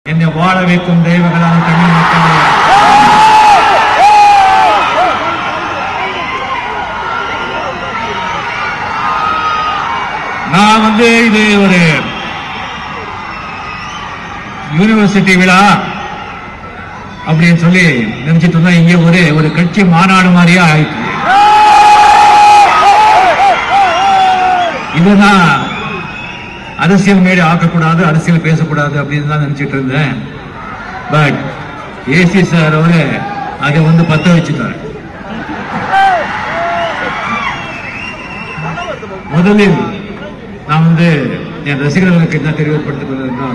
என்னை வாழ வைக்கும் தெய்வங்களான தமிழ் மக்கள் நான் வந்து இது ஒரு யூனிவர்சிட்டி விழா அப்படின்னு சொல்லி நினைச்சிட்டு இருந்தா இங்க ஒரு ஒரு கட்சி மாநாடு மாதிரியே ஆயிடுச்சு இதுதான் அரசியல் மேடை ஆக்கக்கூடாது அரசியல் பேசக்கூடாது அப்படின்னு தான் நினைச்சிட்டு இருந்தேன் பட் ஏசி சார் அவரு அதை வந்து பத்த வச்சுட்டார் முதலில் நான் வந்து என் ரசிகர்களுக்கு என்ன தெரிவிப்படுத்திக் கொண்டிருந்தால்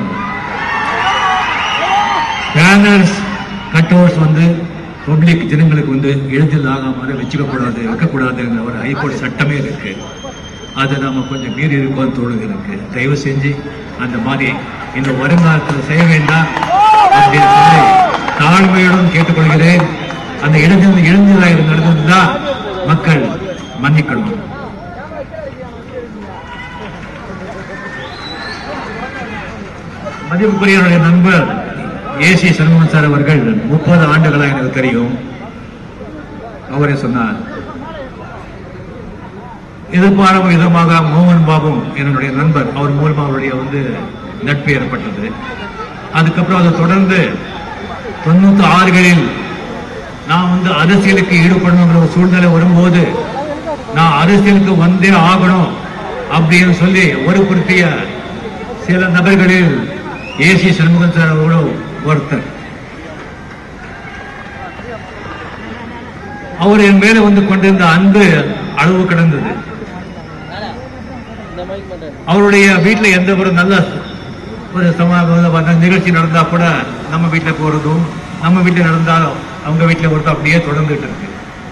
பேனர்ஸ் கட்டவுட்ஸ் வந்து பப்ளிக் ஜனங்களுக்கு வந்து எழுத்தில் ஆகாமல் வச்சுக்க கூடாது வைக்கக்கூடாதுங்கிற ஒரு ஹைகோர்ட் சட்டமே இருக்கு அதை நம்ம கொஞ்சம் மீறி இருக்கோம்னு தோணுது எனக்கு தயவு செஞ்சு அந்த மாதிரி இந்த வருங்காலத்தில் செய்ய வேண்டாம் அப்படின்னு சொல்லி தாழ்மையுடன் கேட்டுக்கொள்கிறேன் அந்த இடைஞ்சல் இடைஞ்சலாக நடந்திருந்தா மக்கள் மன்னிக்கணும் மதிப்புக்குரிய என்னுடைய நண்பர் ஏசி சண்முகன் சார் அவர்கள் முப்பது ஆண்டுகளாக எனக்கு தெரியும் அவரே சொன்னார் எதிர்பாராத விதமாக மோகன் பாபும் என்னுடைய நண்பர் அவர் மூலமா அவருடைய வந்து நட்பு ஏற்பட்டது அதுக்கப்புறம் அதை தொடர்ந்து தொண்ணூத்தி ஆறுகளில் நான் வந்து அரசியலுக்கு ஈடுபடணுங்கிற ஒரு சூழ்நிலை வரும்போது நான் அரசியலுக்கு வந்தே ஆகணும் அப்படின்னு சொல்லி வற்புறுத்திய சில நபர்களில் ஏசி சண்முகன் சார் அவர்களும் ஒருத்தர் அவர் என் மேல வந்து கொண்டிருந்த அன்பு அளவு கடந்தது அவருடைய வீட்டுல எந்த ஒரு நல்ல ஒரு சம நிகழ்ச்சி நடந்தா கூட நம்ம வீட்டுல போறதும் நம்ம வீட்டுல நடந்தாலும் அவங்க வீட்டுல போறதும் அப்படியே தொடர்ந்துட்டு இருக்கு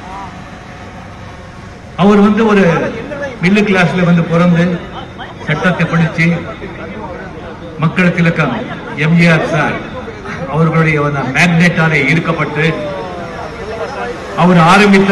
அவர் வந்து ஒரு மிடில் கிளாஸ்ல வந்து பிறந்து சட்டத்தை படிச்சு மக்கள் திலக்கம் எம்ஜிஆர் சார் அவர்களுடைய மேக்னேட்டாலே ஈர்க்கப்பட்டு அவர் ஆரம்பித்த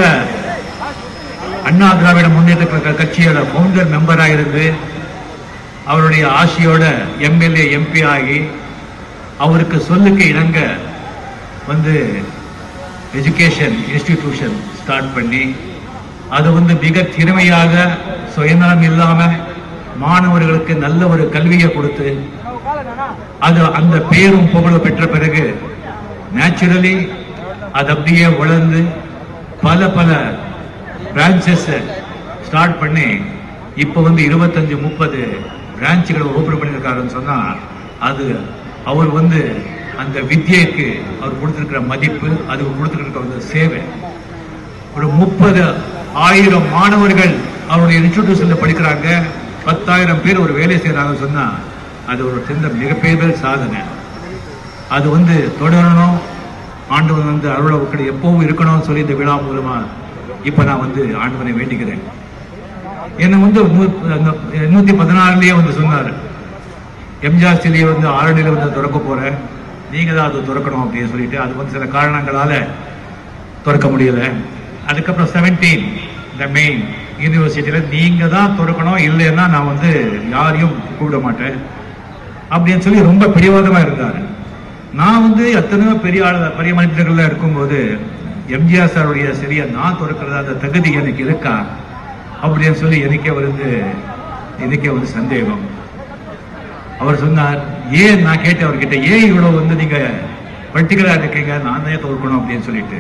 அண்ணா திராவிட முன்னேற்ற கழக கட்சியோட பவுண்டர் மெம்பரா இருந்து அவருடைய ஆட்சியோட எம்எல்ஏ எம்பி ஆகி அவருக்கு சொல்லுக்கு இணங்க வந்து எஜுகேஷன் இன்ஸ்டிடியூஷன் ஸ்டார்ட் பண்ணி அது வந்து மிக திறமையாக சுயநலம் இல்லாம மாணவர்களுக்கு நல்ல ஒரு கல்வியை கொடுத்து அது அந்த பேரும் புகழும் பெற்ற பிறகு நேச்சுரலி அது அப்படியே வளர்ந்து பல பல பிரான்சஸ் ஸ்டார்ட் பண்ணி இப்ப வந்து இருபத்தஞ்சு முப்பது பிரான்ச்சுகளை ஓபன் பண்ணியிருக்காருன்னு சொன்னா அது அவர் வந்து அந்த வித்யைக்கு அவர் கொடுத்திருக்கிற மதிப்பு அது கொடுத்திருக்கிற அந்த சேவை ஒரு முப்பது ஆயிரம் மாணவர்கள் அவருடைய இன்ஸ்டிடியூஷன்ல படிக்கிறாங்க பத்தாயிரம் பேர் ஒரு வேலை செய்யறாங்கன்னு சொன்னா அது ஒரு சிறந்த மிகப்பெரிய சாதனை அது வந்து தொடரணும் ஆண்டவன் வந்து அருளவுக்கு எப்பவும் இருக்கணும்னு சொல்லி இந்த விழா மூலமா இப்ப நான் வந்து ஆண்டவனை வேண்டிக்கிறேன் என்ன வந்து நூத்தி பதினாறுலயே வந்து சொன்னாரு எம்ஜிஆர் சிலையை வந்து ஆரணியில வந்து திறக்க போறேன் நீங்க தான் அது திறக்கணும் அப்படின்னு சொல்லிட்டு அது வந்து சில காரணங்களால திறக்க முடியல அதுக்கப்புறம் செவன்டீன் இந்த மெயின் யூனிவர்சிட்டியில நீங்க தான் திறக்கணும் இல்லைன்னா நான் வந்து யாரையும் கூப்பிட மாட்டேன் அப்படின்னு சொல்லி ரொம்ப பிடிவாதமா இருந்தாரு நான் வந்து எத்தனையோ பெரிய ஆள பெரிய மனிதர்கள்ல இருக்கும்போது எம்ஜிஆர் சாருடைய சிலையை நான் திறக்கிறதா அந்த தகுதி எனக்கு இருக்கா அப்படின்னு சொல்லி எனக்கே வந்து எனக்கே வந்து சந்தேகம் அவர் சொன்னார் ஏன் நான் கேட்டேன் அவர்கிட்ட ஏன் இவ்வளவு வந்து நீங்க பர்டிகுலரா இருக்கீங்க நான் தான் தோற்கணும் அப்படின்னு சொல்லிட்டு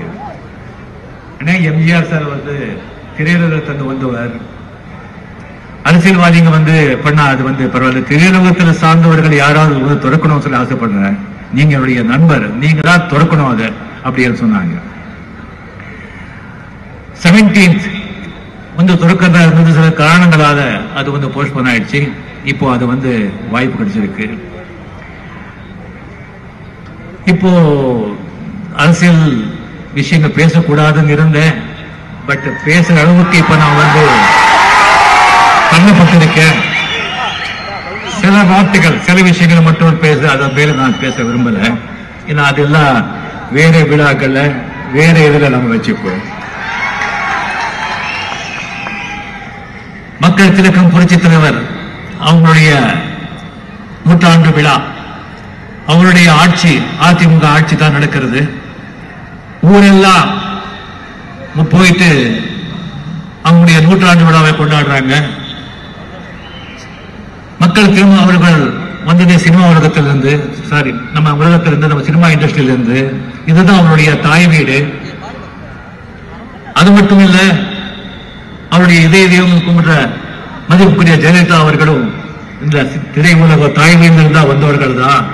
ஆனா எம்ஜிஆர் சார் வந்து திரையுலகத்தை தந்து வந்தவர் அரசியல்வாதிங்க வந்து பண்ணா அது வந்து பரவாயில்ல திரையுலகத்துல சார்ந்தவர்கள் யாராவது வந்து திறக்கணும்னு சொல்லி ஆசைப்படுறேன் நீங்க என்னுடைய நண்பர் நீங்க தான் திறக்கணும் அதை அப்படின்னு சொன்னாங்க செவன்டீன்த் வந்து துறக்கிறதா இருந்தது சில காரணங்களால அது வந்து போஸ்ட்போன் ஆயிடுச்சு இப்போ அது வந்து வாய்ப்பு கிடைச்சிருக்கு இப்போ அரசியல் விஷயங்கள் பேசக்கூடாதுன்னு இருந்தேன் பட் பேசுற அளவுக்கு இப்ப நான் வந்து தள்ளப்பட்டிருக்கேன் சில வார்த்தைகள் சில விஷயங்கள் மட்டும் பேச அதை மேல நான் பேச விரும்பல ஏன்னா அதெல்லாம் வேற விழாக்கள்ல வேற இதுல நம்ம வச்சுப்போம் மக்கள் திலக்கம் புரட்சி தலைவர் அவங்களுடைய நூற்றாண்டு விழா அவருடைய ஆட்சி அதிமுக ஆட்சி தான் நடக்கிறது ஊரெல்லாம் போயிட்டு அவங்களுடைய நூற்றாண்டு விழாவை கொண்டாடுறாங்க மக்கள் திரும்ப அவர்கள் வந்ததே சினிமா உலகத்திலிருந்து சாரி நம்ம உலகத்திலிருந்து நம்ம சினிமா இண்டஸ்ட்ரியிலிருந்து இதுதான் அவருடைய தாய் வீடு அது மட்டும் இல்ல அவருடைய இதய தெய்வம் கும்பிடுற மதிப்புக்குரிய ஜெயலலிதா அவர்களும் இந்த திரை உலக தாய் வீட்டில் தான் வந்தவர்கள் தான்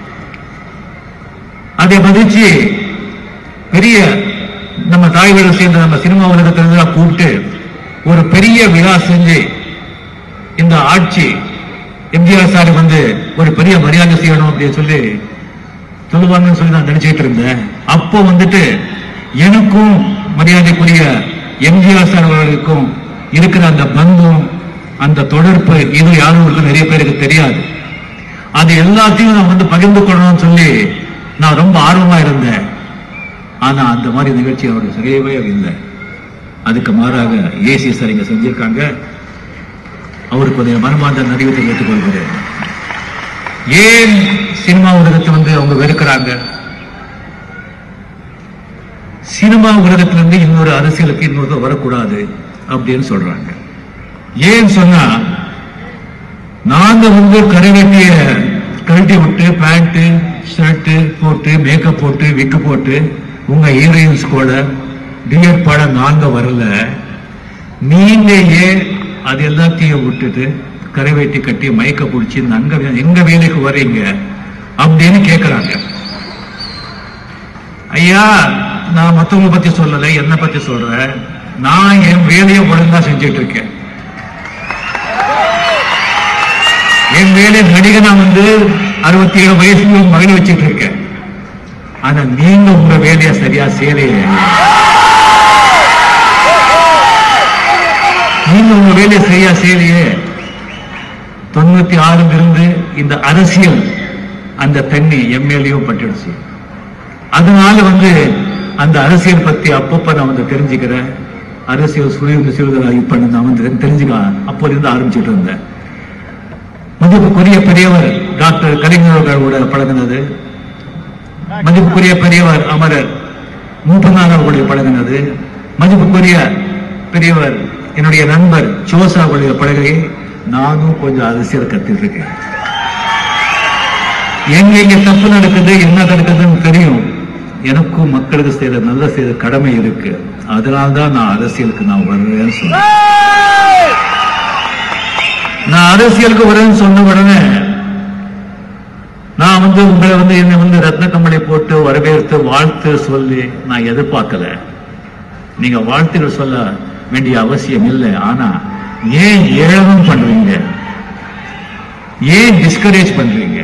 அதை மதிச்சு பெரிய நம்ம தாய் வீடு சேர்ந்த நம்ம சினிமா உலகத்திலிருந்து தான் கூப்பிட்டு ஒரு பெரிய விழா செஞ்சு இந்த ஆட்சி எம்ஜிஆர் சார் வந்து ஒரு பெரிய மரியாதை செய்யணும் அப்படின்னு சொல்லி சொல்லுவாங்கன்னு சொல்லி நான் நினைச்சிட்டு இருந்தேன் அப்போ வந்துட்டு எனக்கும் மரியாதைக்குரிய எம்ஜிஆர் சார் அவர்களுக்கும் இருக்கிற அந்த பந்தம் அந்த தொடர்பு இது யாரும் நிறைய பேருக்கு தெரியாது அது எல்லாத்தையும் நான் வந்து பகிர்ந்து கொள்ளணும்னு சொல்லி நான் ரொம்ப ஆர்வமா இருந்தேன் ஆனா அந்த மாதிரி நிகழ்ச்சி அவருக்கு செய்யவே இல்லை அதுக்கு மாறாக ஏசி சார் இங்க செஞ்சிருக்காங்க அவருக்கு ஒரு மனமார்ந்த நடிகை தெரிவித்துக் கொள்கிறேன் ஏன் சினிமா உலகத்தை வந்து அவங்க வெறுக்கிறாங்க சினிமா உலகத்திலிருந்து இன்னொரு அரசியலுக்கு இன்னொரு வரக்கூடாது அப்படின்னு சொல்றாங்க ஏன் சொன்னா நாங்க வந்து கரைவெட்டிய கழட்டி விட்டு பேண்ட் ஷர்ட் போட்டு மேக்கப் போட்டு விக்கு போட்டு உங்க ஹீரோயின்ஸ் கூட டிஎட் பாட நாங்க வரல நீங்க ஏன் அது எல்லாத்தையும் விட்டுட்டு கரைவேட்டி கட்டி மயக்க பிடிச்சி அங்க வே- எங்க வேலைக்கு வர்றீங்க அப்படின்னு கேக்குறாங்க ஐயா நான் மத்தவங்க பத்தி சொல்லல என்ன பத்தி சொல்றேன் நான் என் வேலையை ஒழுங்கா செஞ்சுட்டு இருக்கேன் என் வேலை நடிகனா வந்து அறுபத்தி ஏழு வயசுல மகன் வச்சிட்டு இருக்கேன் ஆனா நீங்க உங்க வேலையை சரியா செய்யலையே நீங்க உங்க வேலையை சரியா செய்யலையே தொண்ணூத்தி ஆறுல இருந்து இந்த அரசியல் அந்த தண்ணி எம்எல்ஏவும் பட்டுடுச்சு அதனால வந்து அந்த அரசியல் பத்தி அப்பப்ப நான் வந்து தெரிஞ்சுக்கிறேன் அரசியல் சுழிவு சிறுதலா இப்ப நான் வந்து தெரிஞ்சுக்க அப்போது இருந்து ஆரம்பிச்சுட்டு இருந்தேன் மதிப்புக்குரிய பெரியவர் டாக்டர் கலைஞர் அவர்களோட பழகினது மதிப்புக்குரிய பெரியவர் அமரர் மூப்பனார் அவர்களுடைய பழகினது மதிப்புக்குரிய பெரியவர் என்னுடைய நண்பர் சோசா அவருடைய பழகையை நானும் கொஞ்சம் அரசியல் கத்துட்டு இருக்கேன் எங்க இங்க தப்பு நடக்குது என்ன நடக்குதுன்னு தெரியும் எனக்கும் மக்களுக்கு செய்த நல்ல செய்த கடமை இருக்கு அதனால்தான் நான் அரசியலுக்கு நான் வர்றேன்னு சொன்னேன் நான் அரசியலுக்கு வரேன்னு சொன்ன உடனே நான் வந்து உங்களை வந்து என்னை வந்து ரத்ன கம்பளி போட்டு வரவேற்று வாழ்த்து சொல்லி நான் எதிர்பார்க்கல நீங்க வாழ்த்துகள் சொல்ல வேண்டிய அவசியம் இல்லை ஆனா ஏன் ஏளனம் பண்றீங்க ஏன் டிஸ்கரேஜ் பண்றீங்க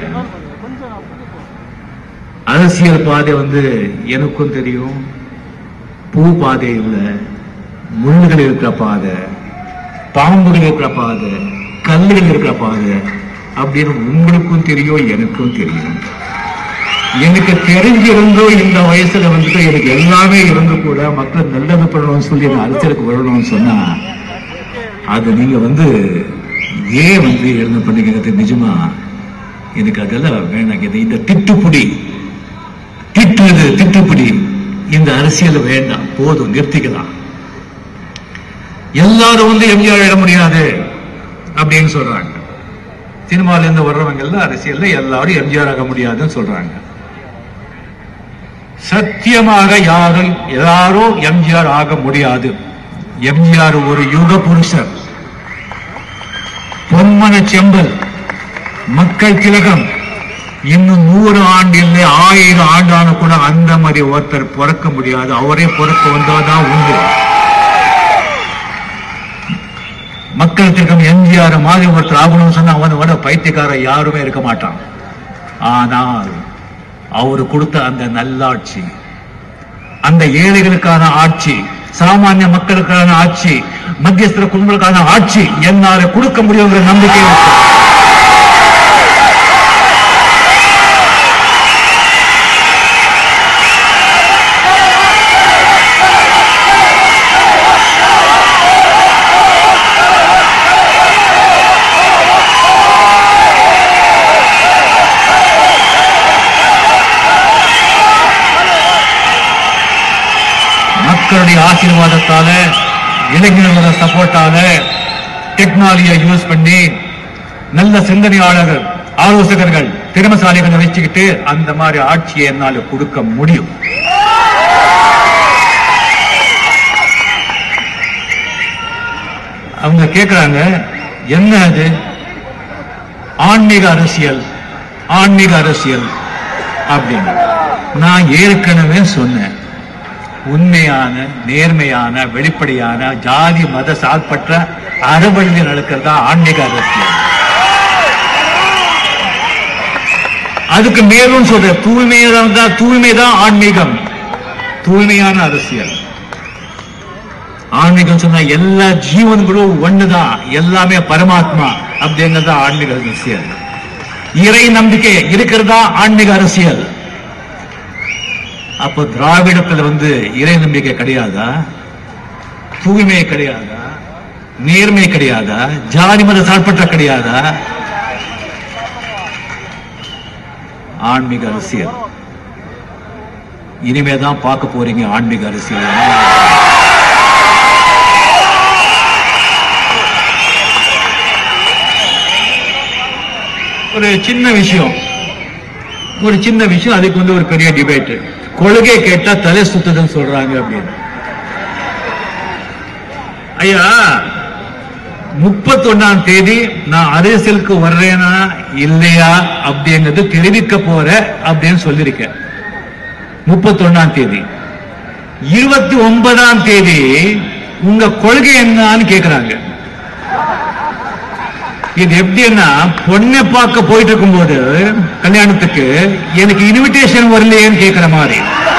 அரசியல் பாதை வந்து எனக்கும் தெரியும் பூ பாதை இல்ல முள்ளுகள் இருக்கிற பாதை பாம்புகள் இருக்கிற பாதை கல்லுகள் இருக்கிற பாதை அப்படின்னு உங்களுக்கும் தெரியும் எனக்கும் தெரியும் எனக்கு தெரிஞ்சிருந்தோ இந்த வயசுல வந்துட்டு எனக்கு எல்லாமே இருந்து கூட மக்கள் நல்லது பண்ணணும்னு சொல்லி நான் அரசியலுக்கு வரணும்னு சொன்னா அது நீங்க வந்து ஏன் வந்து எழுந்து பண்ணிக்கிறது நிஜமா எனக்கு அதெல்லாம் வேணாம் இது இந்த திட்டுப்புடி திட்டுறது திட்டுப்புடி இந்த அரசியல் வேண்டாம் போதும் நிறுத்திக்கலாம் எல்லாரும் வந்து எம்ஜிஆர் இட முடியாது அப்படின்னு சொல்றாங்க சினிமால இருந்து வர்றவங்க எல்லாம் அரசியல்ல எல்லாரும் எம்ஜிஆர் ஆக முடியாதுன்னு சொல்றாங்க சத்தியமாக யாரும் யாரும் எம்ஜிஆர் ஆக முடியாது எம்ஜிஆர் ஒரு யுக புருஷர் பொன்மன செம்பல் மக்கள் திலகம் இன்னும் நூறு ஆண்டு இல்லை ஆயிரம் ஆண்டான கூட அந்த மாதிரி ஒருத்தர் பிறக்க முடியாது அவரே பிறக்க வந்தாதான் உண்டு மக்கள் திலகம் எம்ஜிஆர் மாதிரி ஒருத்தர் ஆகணும்னு சொன்னா அவனை விட பைத்தியக்காரன் யாருமே இருக்க மாட்டான் ஆனால் அவரு கொடுத்த அந்த நல்லாட்சி அந்த ஏழைகளுக்கான ஆட்சி சாமானிய மக்களுக்கான ஆட்சி மத்தியஸ்தர குடும்பங்களுக்கான ஆட்சி என்னால கொடுக்க முடியுங்கிற நம்பிக்கை இருக்கு. மக்களுடைய ஆசீர்வாதத்தால இளைஞர்களோட சப்போர்ட்டால டெக்னாலஜியை யூஸ் பண்ணி நல்ல சிந்தனையாளர்கள் ஆலோசகர்கள் திறமசாலிகளை வச்சுக்கிட்டு அந்த மாதிரி ஆட்சியை என்னால கொடுக்க முடியும் அவங்க கேக்குறாங்க என்ன அது ஆன்மீக அரசியல் ஆன்மீக அரசியல் அப்படின்னு நான் ஏற்கனவே சொன்னேன் உண்மையான நேர்மையான வெளிப்படையான ஜாதி மத சார்பற்ற அறவழியில் நடக்கிறதா ஆன்மீக அரசியல் அதுக்கு மேலும் சொல்ற தூய்மைதான் தான் தூய்மைதான் ஆன்மீகம் தூய்மையான அரசியல் ஆன்மீகம் சொன்னா எல்லா ஜீவன்களும் ஒண்ணுதான் எல்லாமே பரமாத்மா அப்படிங்கிறதா ஆன்மீக அரசியல் இறை நம்பிக்கை இருக்கிறதா ஆன்மீக அரசியல் அப்போ திராவிடத்துல வந்து இறை நம்பிக்கை கிடையாதா தூய்மை கிடையாதா நேர்மை கிடையாதா ஜாதி மத சார்பற்ற கிடையாதா ஆன்மீக அரசியல் இனிமேதான் பார்க்க போறீங்க ஆன்மீக அரசியல் ஒரு சின்ன விஷயம் ஒரு சின்ன விஷயம் அதுக்கு வந்து ஒரு பெரிய டிபேட் கொள்கை கேட்டா தலை சுத்துதுன்னு சொல்றாங்க அப்படின்னு ஐயா முப்பத்தொன்னாம் தேதி நான் அரசியலுக்கு வர்றேனா இல்லையா அப்படிங்கிறது தெரிவிக்க போற அப்படின்னு சொல்லியிருக்கேன் முப்பத்தொன்னாம் தேதி இருபத்தி ஒன்பதாம் தேதி உங்க கொள்கை என்னன்னு கேக்குறாங்க இது எப்படின்னா பொண்ணை பார்க்க போயிட்டு இருக்கும்போது கல்யாணத்துக்கு எனக்கு இன்விடேஷன் வரலையேன்னு கேக்குற மாதிரி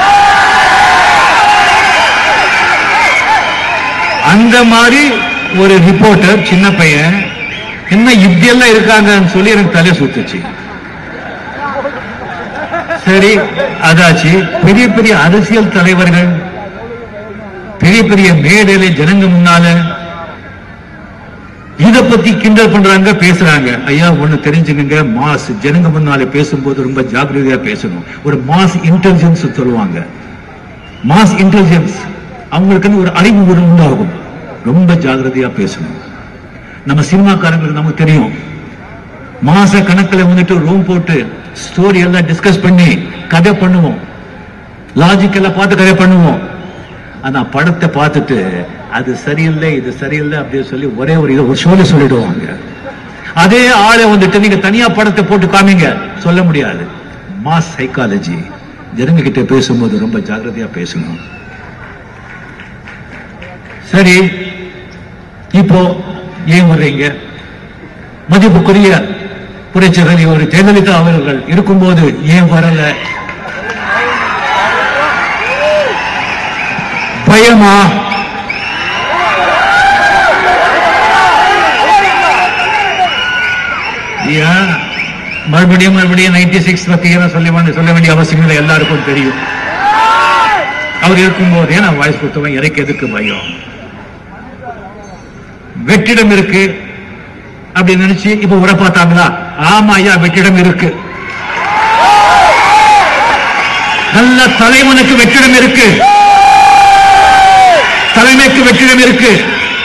அந்த மாதிரி ஒரு ரிப்போர்ட்டர் சின்ன பையன் என்ன இப்படி எல்லாம் இருக்காங்கன்னு சொல்லி எனக்கு தலை சுத்துச்சு சரி அதாச்சு பெரிய பெரிய அரசியல் தலைவர்கள் பெரிய பெரிய மேடையில ஜனங்க முன்னால இத பத்தி கிண்டல் பண்றாங்க பேசுறாங்க ஐயா ஒண்ணு தெரிஞ்சுக்கங்க மாஸ் ஜனங்க முன்னால பேசும்போது ரொம்ப ஜாக்கிரதையா பேசணும் ஒரு மாஸ் இன்டெலிஜென்ஸ் சொல்லுவாங்க மாஸ் இன்டெலிஜென்ஸ் அவங்களுக்கு ஒரு அறிவு ஒரு உண்டாகும் ரொம்ப ஜாக்கிரதையா பேசணும் நம்ம சினிமாக்காரங்களுக்கு நமக்கு தெரியும் மாச கணக்குல வந்துட்டு ரூம் போட்டு ஸ்டோரி எல்லாம் டிஸ்கஸ் பண்ணி கதை பண்ணுவோம் லாஜிக் எல்லாம் பார்த்து கதை பண்ணுவோம் ஆனா படத்தை பார்த்துட்டு அது சரியில்லை இது சரியில்லை அப்படின்னு சொல்லி ஒரே ஒரு இதை ஒரு ஷோல சொல்லிடுவாங்க அதே ஆளை வந்துட்டு நீங்க தனியா படத்தை போட்டு காமிங்க சொல்ல முடியாது மாஸ் சைக்காலஜி ஜனங்க கிட்ட பேசும்போது ரொம்ப ஜாக்கிரதையா பேசணும் சரி இப்போ ஏன் வர்றீங்க மதிப்புக்குரிய புரட்சிகள் ஒரு ஜெயலலிதா அவர்கள் இருக்கும்போது ஏன் வரல பயமா ஏன் மறுபடியும் மறுபடியும் நைன்டி சிக்ஸ் பத்தி எல்லாம் சொல்ல வேண்டிய சொல்ல வேண்டிய அவசியம் இல்லை எல்லாருக்கும் தெரியும் அவர் இருக்கும்போதே நான் வாய்ஸ் கொடுத்தவன் எனக்கு எதுக்கு பயம் வெற்றிடம் இருக்கு அப்படி நினைச்சு இப்ப உரை பார்த்தாங்களா ஆமா ஐயா வெற்றிடம் இருக்கு நல்ல தலைவனுக்கு வெற்றிடம் இருக்கு தலைமைக்கு வெற்றிடம் இருக்கு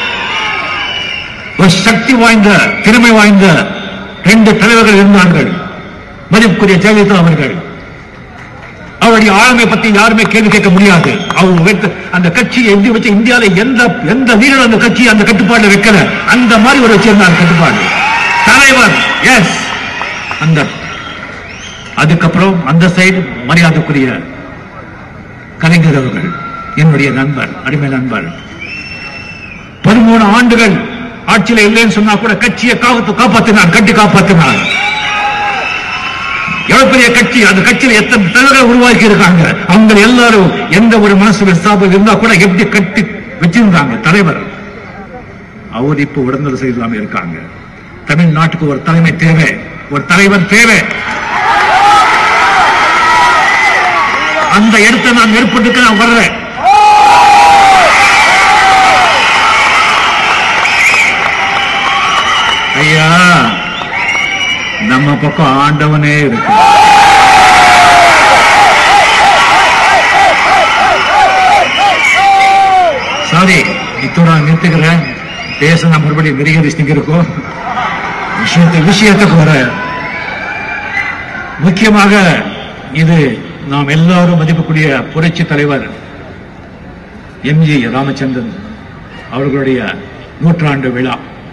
ஒரு சக்தி வாய்ந்த திறமை வாய்ந்த ரெண்டு தலைவர்கள் இருந்தார்கள் மதிப்புக்குரிய ஜெயலலிதா அவர்கள் அவருடைய ஆளுமை பத்தி யாருமே கேள்வி கேட்க முடியாது அவங்க வைத்த அந்த கட்சியை எப்படி வச்சு இந்தியால எந்த எந்த வீரர் அந்த கட்சியை அந்த கட்டுப்பாடுல வைக்கல அந்த மாதிரி ஒரு வச்சிருந்தார் கட்டுப்பாடு தலைவர் எஸ் அந்த அதுக்கப்புறம் அந்த சைடு மரியாதைக்குரிய கலைஞர் அவர்கள் என்னுடைய நண்பர் அடிமை நண்பர் பதிமூணு ஆண்டுகள் ஆட்சியில இல்லைன்னு சொன்னா கூட கட்சியை காத்து காப்பாத்தினார் கட்டி காப்பாத்தினார் எவ்வளவு பெரிய கட்சி அந்த கட்சியில எத்தனை தலைவர்கள் உருவாக்கி இருக்காங்க அவங்க எல்லாரும் எந்த ஒரு மனசு விசாபம் இருந்தா கூட எப்படி கட்டி வச்சிருந்தாங்க தலைவர் அவர் இப்ப உடனடி செய்யலாம இருக்காங்க தமிழ்நாட்டுக்கு ஒரு தலைமை தேவை ஒரு தலைவர் தேவை அந்த இடத்தை நான் ஏற்பட்டுக்கு நான் வர்றேன் ஐயா நம்ம பக்கம் ஆண்டவனே இருக்கு நிறுத்துக்கிறேன் பேசினா மறுபடியும் நிறைய விஷயம் இருக்கும் விஷயத்தை விஷயத்துக்கு வர முக்கியமாக இது நாம் எல்லாரும் மதிப்புக்குரிய புரட்சி தலைவர் எம்ஜி ராமச்சந்திரன் அவர்களுடைய நூற்றாண்டு விழா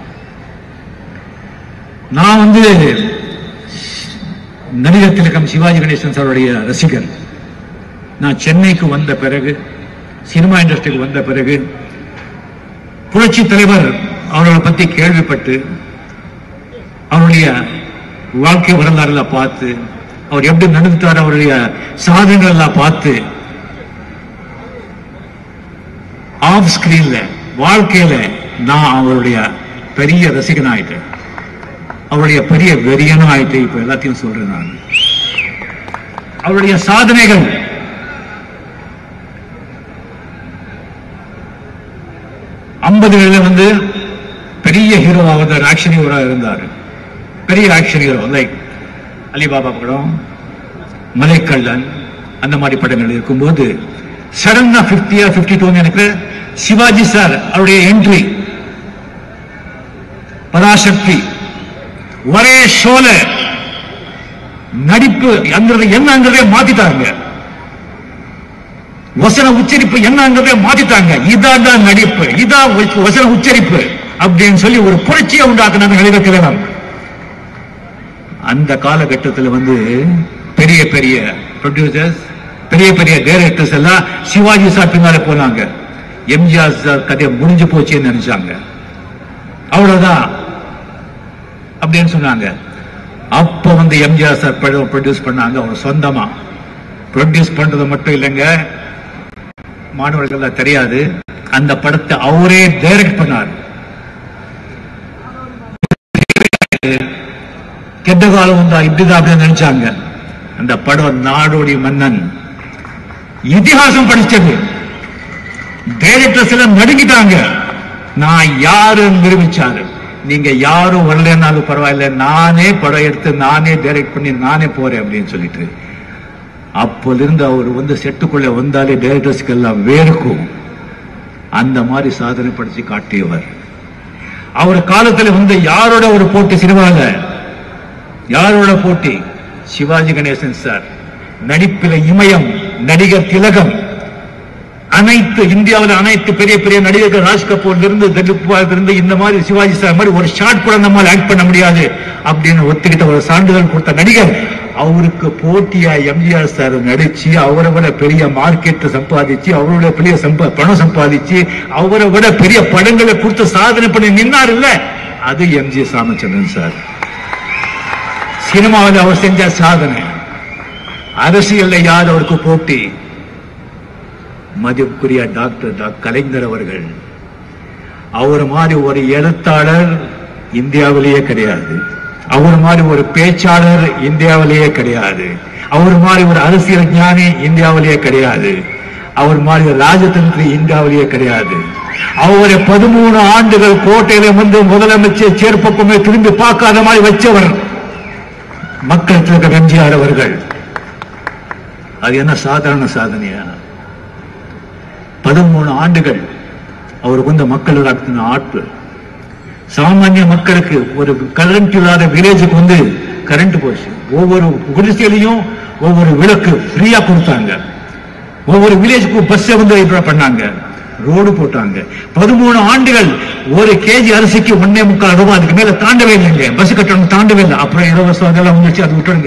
நான் வந்து நடிகர் திலகம் சிவாஜி கணேசன் சாருடைய ரசிகன் நான் சென்னைக்கு வந்த பிறகு சினிமா இண்டஸ்ட்ரிக்கு வந்த பிறகு புரட்சி தலைவர் அவர்களை பத்தி கேள்விப்பட்டு அவருடைய வாழ்க்கை வரலாறுல பார்த்து அவர் எப்படி நடந்துட்டார் அவருடைய சாதனைகள் எல்லாம் பார்த்து ஆஃப் ஸ்கிரீன்ல வாழ்க்கையில நான் அவருடைய பெரிய ரசிகன் ஆயிட்டேன் அவருடைய பெரிய வெறியனும் ஆயிட்டேன் இப்ப எல்லாத்தையும் சொல்றேன் நான் அவருடைய சாதனைகள் ஐம்பதுகளில் வந்து பெரிய ஹீரோவாக இருந்தார் ஆக்ஷன் ஹீரோவாக இருந்தார் பெரிய ஆக்ஷன் ஹீரோ லைக் அலிபாபா படம் மலைக்கள்ளன் அந்த மாதிரி படங்கள் இருக்கும்போது சடனா பிப்டியா பிப்டி டூ எனக்கு சிவாஜி சார் அவருடைய என்ட்ரி பராசக்தி ஒரே ஷோல நடிப்பு அங்கிறது என்னங்கிறதே மாத்திட்டாங்க வசன உச்சரிப்பு என்னங்கிறதே மாத்திட்டாங்க இதான் தான் நடிப்பு இதான் வ- வசன உச்சரிப்பு அப்படின்னு சொல்லி ஒரு புரட்சியை உண்டாக்குனாங்க நடிகர் திலகம் அந்த காலகட்டத்தில் வந்து பெரிய பெரிய ப்ரொடியூசர்ஸ் பெரிய பெரிய டைரக்டர்ஸ் எல்லாம் சிவாஜி சார் பின்னால போனாங்க எம்ஜிஆர் சார் கதை முடிஞ்சு போச்சுன்னு நினைச்சாங்க அவ்வளவுதான் அப்படின்னு சொன்னாங்க அப்ப வந்து எம்ஜிஆர் சார் படம் ப்ரொடியூஸ் பண்ணாங்க அவர் சொந்தமா ப்ரொடியூஸ் பண்றது மட்டும் இல்லைங்க மாணவர்கள் தெரியாது அந்த படத்தை அவரே டைரக்ட் பண்ணார் கெட்ட காலம் வந்தா இப்படிதான் அப்படின்னு நினைச்சாங்க அந்த படம் நாடோடி மன்னன் இதிகாசம் படிச்சது டைரக்டர்ஸ் எல்லாம் நடுங்கிட்டாங்க நான் யாரு நிரூபிச்சாரு நீங்க யாரும் வரலன்னாலும் பரவாயில்ல நானே படம் எடுத்து நானே டைரக்ட் பண்ணி நானே போறேன் அப்படின்னு சொல்லிட்டு அப்போலிருந்து அவர் வந்து செட்டுக்குள்ள வந்தாலே டைரக்டர்ஸ்க்கு எல்லாம் வேர்க்கும் அந்த மாதிரி சாதனை படிச்சு காட்டியவர் அவர் காலத்துல வந்து யாரோட ஒரு போட்டி சினிமால யாரோட போட்டி சிவாஜி கணேசன் சார் நடிப்பில இமயம் நடிகர் திலகம் அனைத்து இந்தியாவில் அனைத்து பெரிய பெரிய நடிகர்கள் ராஜ் கபூர்ல இருந்து திலீப் இருந்து இந்த மாதிரி சிவாஜி சார் மாதிரி ஒரு ஷார்ட் கூட நம்மால் ஆக்ட் பண்ண முடியாது அப்படின்னு ஒத்துக்கிட்ட ஒரு சான்றிதழ் கொடுத்த நடிகர் அவருக்கு போட்டியா எம்ஜிஆர் சார் நடிச்சு அவரை விட பெரிய மார்க்கெட் சம்பாதிச்சு அவரோட பெரிய சம்பா பணம் சம்பாதிச்சு அவரை விட பெரிய படங்களை கொடுத்து சாதனை பண்ணி நின்னார் இல்ல அது எம்ஜி ராமச்சந்திரன் சார் சினிமாவில் அவர் செஞ்ச சாதனை அரசியல்ல யார் அவருக்கு போட்டி மதிப்புக்குரிய டாக்டர் டா- கலைஞர் அவர்கள் அவர் மாதிரி ஒரு எழுத்தாளர் இந்தியாவிலேயே கிடையாது அவர் மாதிரி ஒரு பேச்சாளர் இந்தியாவிலேயே கிடையாது அவர் மாதிரி ஒரு அரசியல் ஞானி இந்தியாவிலேயே கிடையாது அவர் மாதிரி ஒரு ராஜதந்திரி இந்தியாவிலேயே கிடையாது அவரை பதிமூணு ஆண்டுகள் கோட்டையில வந்து முதலமைச்சர் சேர்ப்பக்குமே திரும்பி பார்க்காத மாதிரி வச்சவர் மக்கள் திலகம் எம்ஜிஆர் அவர்கள் அது என்ன சாதாரண சாதனையா பதிமூணு ஆண்டுகள் அவருக்கு வந்து மக்கள் நடத்தின ஆட்கள் சாமானிய மக்களுக்கு ஒரு கரண்ட் இல்லாத வில்லேஜுக்கு வந்து கரண்ட் போச்சு ஒவ்வொரு குடிசையிலையும் ஒவ்வொரு விளக்கு ஃப்ரீயா கொடுத்தாங்க ஒவ்வொரு வில்லேஜுக்கு பஸ் வந்து இது பண்ணாங்க ரோடு போட்டாங்க பதிமூணு ஆண்டுகள் ஒரு கேஜி அரிசிக்கு ஒன்னே முக்கால் ரூபாய் அதுக்கு மேல தாண்டவே இல்லைங்க பஸ் கட்டணம் தாண்டவே இல்லை அப்புறம் இலவசம் அதெல்லாம் வந்துச்சு அது விட்டுருங்க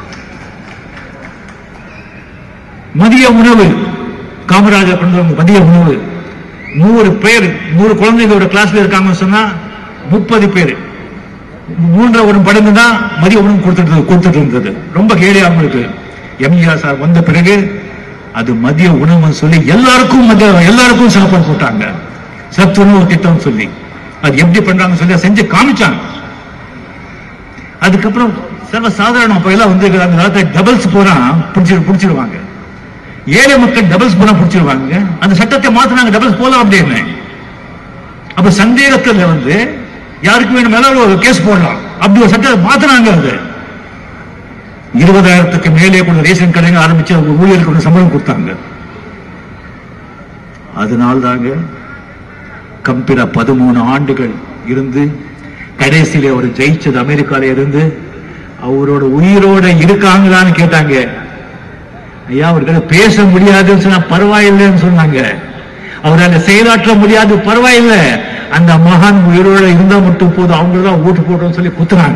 மதிய உணவு காமராஜர் கொண்டு வந்த மதிய உணவு நூறு பேர் நூறு குழந்தைங்க ஒரு கிளாஸ்ல இருக்காங்கன்னு சொன்னா முப்பது பேர் மூன்றரை ஒரு மடங்கு தான் மதிய உணவு கொடுத்துட்டு கொடுத்துட்டு இருந்தது ரொம்ப கேலியா அவங்களுக்கு எம்ஜிஆர் சார் வந்த பிறகு அது மதிய உணவுன்னு சொல்லி எல்லாருக்கும் மதிய எல்லாருக்கும் சாப்பாடு போட்டாங்க சத்துணவு திட்டம் சொல்லி அது எப்படி பண்றாங்கன்னு சொல்லி அதை செஞ்சு காமிச்சாங்க அதுக்கப்புறம் சர்வ சாதாரணம் அப்ப எல்லாம் வந்து அந்த காலத்துல டபுள்ஸ் போனா பிடிச்சி பிடிச்சிருவாங்க ஏழை மக்கள் டபுள்ஸ் போனா பிடிச்சிருவாங்க அந்த சட்டத்தை மாத்தினாங்க டபுள்ஸ் போலாம் அப்படின்னு அப்ப சந்தேகத்துல வந்து யாருக்கு வேணும் மேல ஒரு கேஸ் போடலாம் அப்படி ஒரு சட்டத்தை மாத்தினாங்க அது இருபதாயிரத்துக்கு மேலே கூட ரேஷன் கடைங்க ஆரம்பிச்சு அவங்க ஊழியருக்கு ஒரு சம்பளம் கொடுத்தாங்க அதனால தாங்க கம்பெனி பதிமூணு ஆண்டுகள் இருந்து கடைசியில அவர் ஜெயிச்சது அமெரிக்கால இருந்து அவரோட உயிரோட இருக்காங்களான்னு கேட்டாங்க ஐயா அவர்கிட்ட பேச முடியாதுன்னு சொன்னா பரவாயில்லைன்னு சொன்னாங்க அவரால் செயலாற்ற முடியாது பரவாயில்லை அந்த மகான் உயிரோட இருந்தா மட்டும் போதும் அவங்க தான் ஓட்டு போட்டோம்னு சொல்லி குத்துறாங்க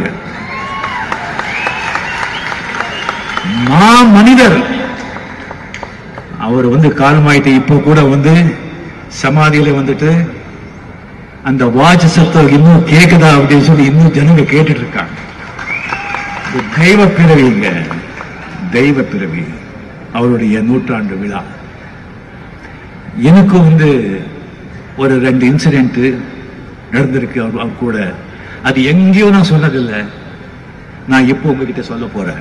மா மனிதர் அவர் வந்து காலமாயிட்டு இப்போ கூட வந்து சமாதியில வந்துட்டு அந்த வாட்ச் சத்தம் இன்னும் கேக்குதா அப்படின்னு சொல்லி இன்னும் ஜனங்க கேட்டுட்டு இருக்காங்க இது தெய்வ பிறவிங்க தெய்வ பிறவி அவருடைய நூற்றாண்டு விழா எனக்கும் வந்து ஒரு ரெண்டு இன்சிடென்ட் நடந்திருக்கு அவர் அவர் கூட அது எங்கேயும் நான் சொன்னதில்லை நான் இப்போ உங்ககிட்ட சொல்ல போறேன்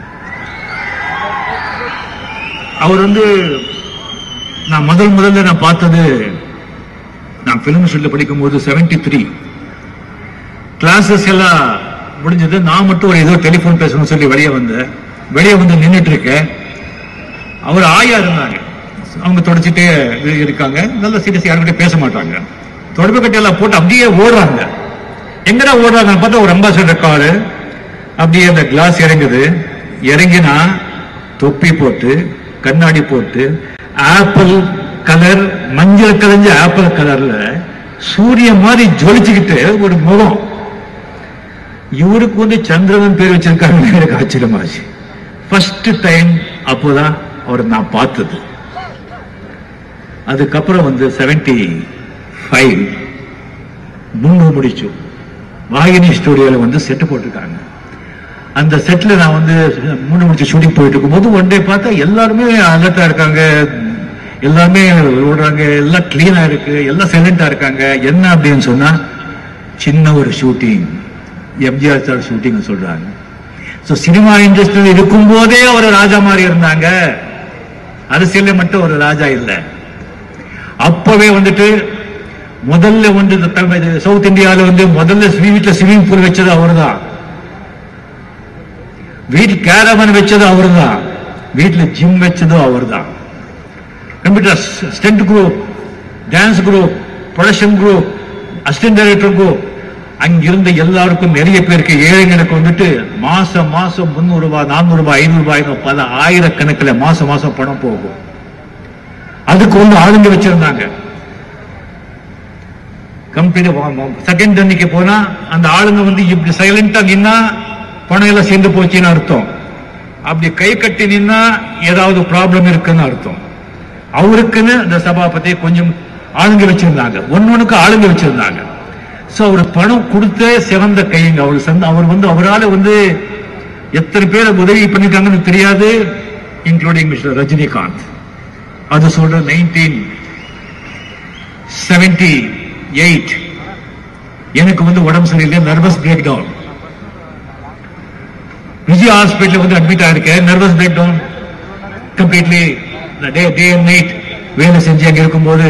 அவர் வந்து நான் முதல் முதல்ல நான் பார்த்தது நான் பிலிம் ஸ்கூல்ல படிக்கும் போது செவன்டி த்ரீ கிளாஸஸ் எல்லாம் முடிஞ்சது நான் மட்டும் ஒரு ஏதோ டெலிபோன் பேசணும்னு சொல்லி வெளியே வந்தேன் வெளியே வந்து நின்னுட்டு இருக்கேன் அவர் ஆயா இருந்தாங்க அவங்க தொடச்சிட்டே இரு- இருக்காங்க நல்ல சீரியஸ் யாருக்கிட்ட பேச மாட்டாங்க தொடர்பு கட்டி எல்லாம் போட்டு அப்படியே ஓடுறாங்க எங்கடா ஓடுறாங்கன்னு பார்த்தா ஒரு அம்பாசிடர் காரு அப்படியே அந்த கிளாஸ் இறங்குது இறங்கினா தொப்பி போட்டு கண்ணாடி போட்டு ஆப்பிள் கலர் மஞ்சள் கலஞ்ச ஆப்பிள் கலர்ல சூரிய மாதிரி ஜொலிச்சுக்கிட்டு ஒரு முகம் இவருக்கு வந்து சந்திரன் பேர் வச்சிருக்காங்க எனக்கு ஆச்சரியமாச்சு ஃபர்ஸ்ட் டைம் அப்போதான் அவரை நான் பார்த்தது அதுக்கப்புறம் வந்து செவன்டி ஃபைவ் முன்னு முடிச்சோம் வாகினி ஸ்டுடியோல வந்து செட்டு போட்டிருக்காங்க அந்த செட்ல நான் வந்து மூணு முடிச்சு ஷூட்டிங் போயிட்டு இருக்கும்போது ஒன் டே பார்த்தா எல்லாருமே அலர்ட்டா இருக்காங்க எல்லாருமே ஓடுறாங்க எல்லாம் கிளீனா இருக்கு எல்லாம் சைலண்டா இருக்காங்க என்ன அப்படின்னு சொன்னா சின்ன ஒரு ஷூட்டிங் எம்ஜிஆர் சார் ஷூட்டிங் சொல்றாங்க சோ சினிமா இண்டஸ்ட்ரியில் இருக்கும் போதே ஒரு ராஜா மாதிரி இருந்தாங்க அரசியல்ல மட்டும் ஒரு ராஜா இல்ல அப்பவே வந்துட்டு முதல்ல வந்து இந்த தமிழ் இது சவுத் இந்தியால வந்து முதல்ல வீட்டுல ஸ்விமிங் பூல் வச்சது அவர்தான் வீட்டில் கேரவன் வச்சது அவர்தான் வீட்டுல ஜிம் வச்சதும் அவர்தான் computer stunt group dance group production group assistant director group அங்கிருந்த எல்லாருக்கும் நிறைய பேருக்கு ஏழைங்களுக்கு வந்துட்டு மாசம் மாசம் முந்நூறு ரூபாய் நானூறு ரூபாய் ஐநூறு ரூபாய் பல ஆயிரக்கணக்கில் மாசம் மாசம் பணம் போகும் அதுக்கு வந்து ஆளுங்க வச்சிருந்தாங்க கம்பெனி செகண்ட் அன்னைக்கு போனா அந்த ஆளுங்க வந்து இப்படி சைலண்டா நின்னா பணம் எல்லாம் சேர்ந்து போச்சுன்னு அர்த்தம் அப்படி கை கட்டி நின்னா ஏதாவது ப்ராப்ளம் இருக்குன்னு அர்த்தம் அவருக்குன்னு அந்த சபாபதி கொஞ்சம் ஆளுங்க வச்சிருந்தாங்க ஒன்னொன்னுக்கு ஆளுங்க வச்சிருந்தாங்க சோ அவர் பணம் கொடுத்தே சிவந்த கைங்க அவர் சந்த அவர் வந்து அவரால வந்து எத்தனை பேர் உதவி பண்ணிருக்காங்கன்னு தெரியாது இன்க்ளூடிங் மிஸ்டர் ரஜினிகாந்த் அது சொல்ற நைன்டீன் செவன்டி எயிட் எனக்கு வந்து உடம்பு சரியில்லை nervous break down Vijay hospital வந்து அட்மிட் ஆயிருக்கேன் nervous break down completely day day and night வேலை செஞ்சு அங்க இருக்கும்போது